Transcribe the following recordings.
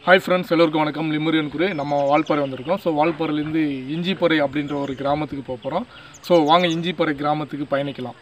hi friends எல்லோருக்கும் வணக்கம் லிமுரியன் குரு நம்ம வால்பாறை வந்திருக்கோம் ஸோ வால்பாறையிலேருந்து இஞ்சிப்பறை அப்படின்ற ஒரு கிராமத்துக்கு போக போகிறோம் ஸோ வாங்க இஞ்சிப்பறை கிராமத்துக்கு பயணிக்கலாம்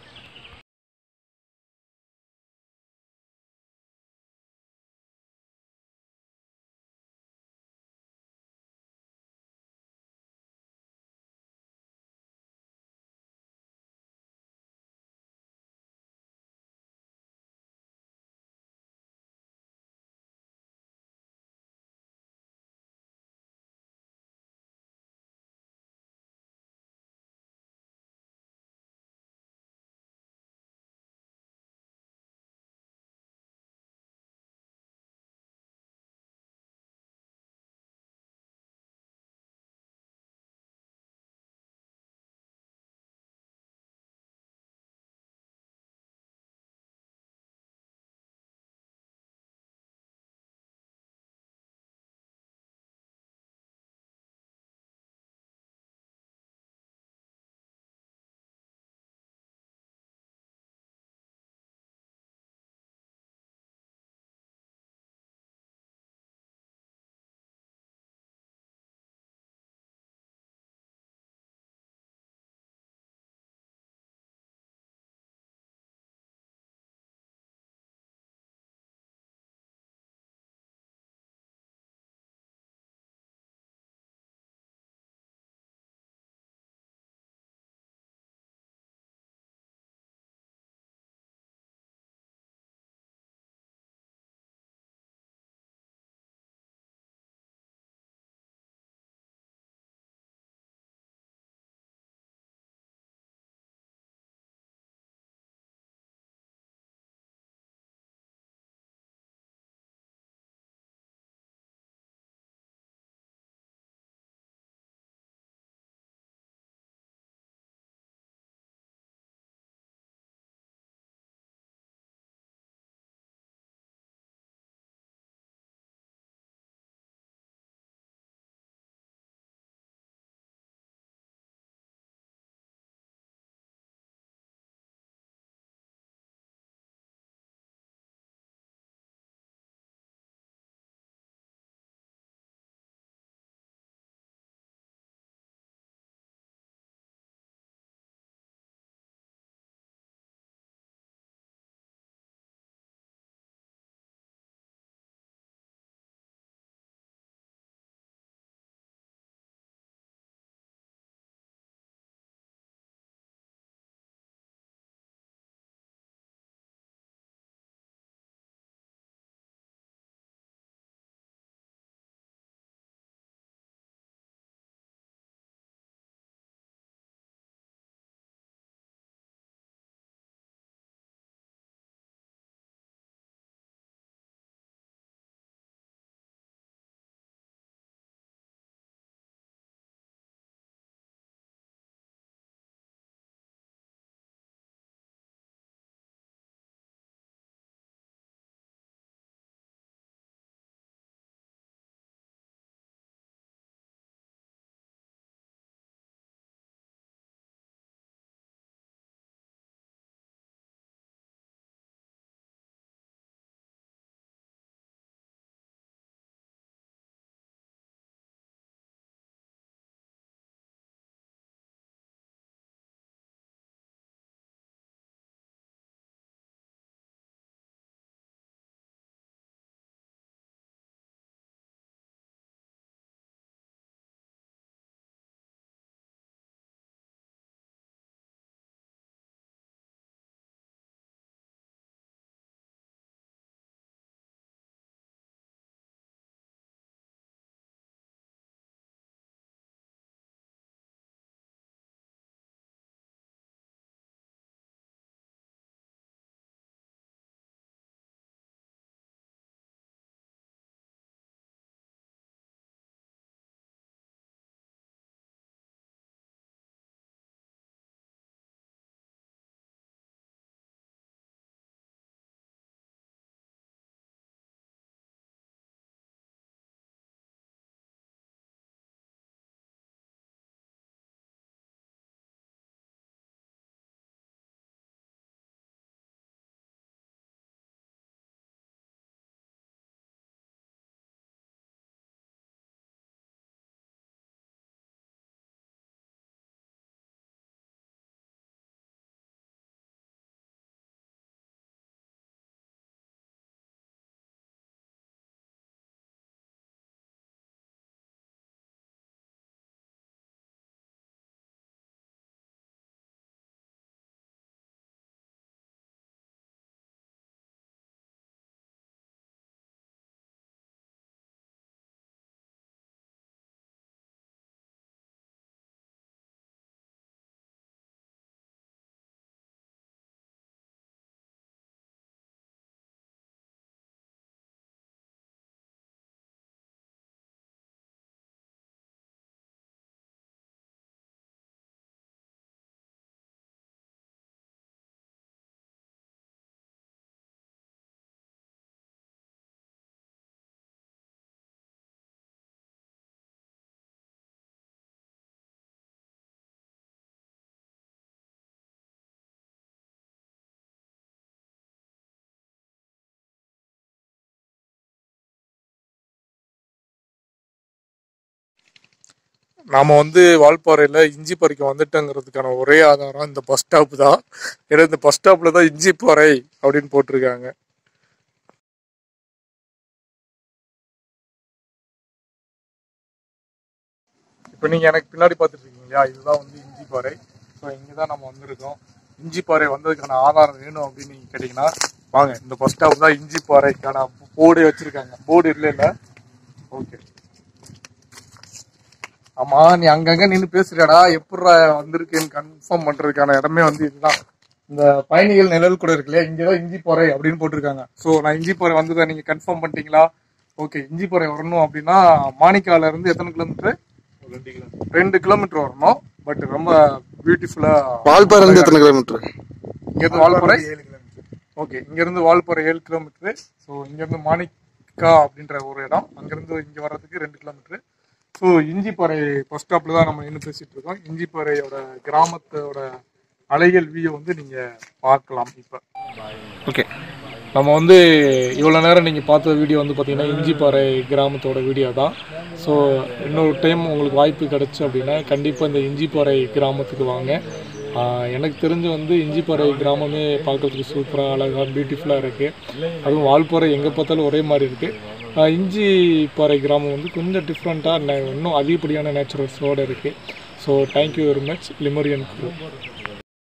நாம வந்து வால்பாறையில் இஞ்சி பறிக்க வந்துட்டோங்கிறதுக்கான ஒரே ஆதாரம் இந்த பஸ் ஸ்டாப் தான் ஏன்னா இந்த பஸ் ஸ்டாப்ல தான் இஞ்சி பாறை அப்படின்னு போட்டிருக்காங்க இப்போ நீங்கள் எனக்கு பின்னாடி பார்த்துட்டு இருக்கீங்க இல்லையா இதுதான் வந்து இஞ்சி பாறை ஸோ இங்கே தான் நம்ம வந்திருக்கோம் இஞ்சி பாறை வந்ததுக்கான ஆதாரம் வேணும் அப்படின்னு நீங்கள் கேட்டிங்கன்னா வாங்க இந்த பஸ் ஸ்டாப் தான் இஞ்சி பாறைக்கான போர்டு வச்சுருக்காங்க போர்டு இல்லை இல்லை ஓகே ஆமா நீ அங்கங்க நின்று பேசுறியாடா எப்படிடா வந்திருக்கேன்னு கன்ஃபார்ம் பண்றதுக்கான இடமே வந்து இதுதான் இந்த பயணிகள் நிழல் கூட இருக்கு இல்லையா இங்கதான் இஞ்சி போறை அப்படின்னு போட்டிருக்காங்க ஸோ நான் இஞ்சி போறை வந்ததை நீங்க கன்ஃபார்ம் பண்ணிட்டீங்களா ஓகே இஞ்சி போறை வரணும் அப்படின்னா மாணிக்கால இருந்து எத்தனை கிலோமீட்டர் ரெண்டு கிலோமீட்டர் ரெண்டு கிலோமீட்டர் வரணும் பட் ரொம்ப பியூட்டிஃபுல்லா வால்பாறை இருந்து எத்தனை கிலோமீட்டர் இங்க இருந்து வால்பாறை ஓகே இங்க இருந்து வால்பாறை ஏழு கிலோமீட்டர் ஸோ இங்க இருந்து மாணிக்கா அப்படின்ற ஒரு இடம் அங்கிருந்து இங்க வர்றதுக்கு ரெண்டு கிலோமீட்டர் ஸோ இஞ்சிப்பாறை பஸ் ஸ்டாப்ல தான் நம்ம நின்று பேசிட்டு இருக்கோம் இஞ்சிப்பாறையோட கிராமத்தோட அலைகள் வியூ வந்து நீங்க பார்க்கலாம் இப்போ ஓகே நம்ம வந்து இவ்வளோ நேரம் நீங்கள் பார்த்த வீடியோ வந்து பார்த்தீங்கன்னா இஞ்சிப்பாறை கிராமத்தோட வீடியோ தான் ஸோ இன்னொரு டைம் உங்களுக்கு வாய்ப்பு கிடைச்சு அப்படின்னா கண்டிப்பாக இந்த இஞ்சிப்பாறை கிராமத்துக்கு வாங்க ஆஹ் எனக்கு தெரிஞ்சு வந்து இஞ்சிப்பாறை கிராமமே பார்க்கறதுக்கு சூப்பராக அழகாக பியூட்டிஃபுல்லாக இருக்குது அதுவும் வால்பாறை எங்கே பார்த்தாலும் ஒரே மாதிரி இருக்குது இஞ்சிப்பாறை கிராமம் வந்து கொஞ்சம் டிஃப்ரெண்ட்டாக இன்னும் அதிகப்படியான நேச்சுரல்ஸோடு இருக்குது ஸோ தேங்க்யூ வெரி மச் லிமரியன் குரூப்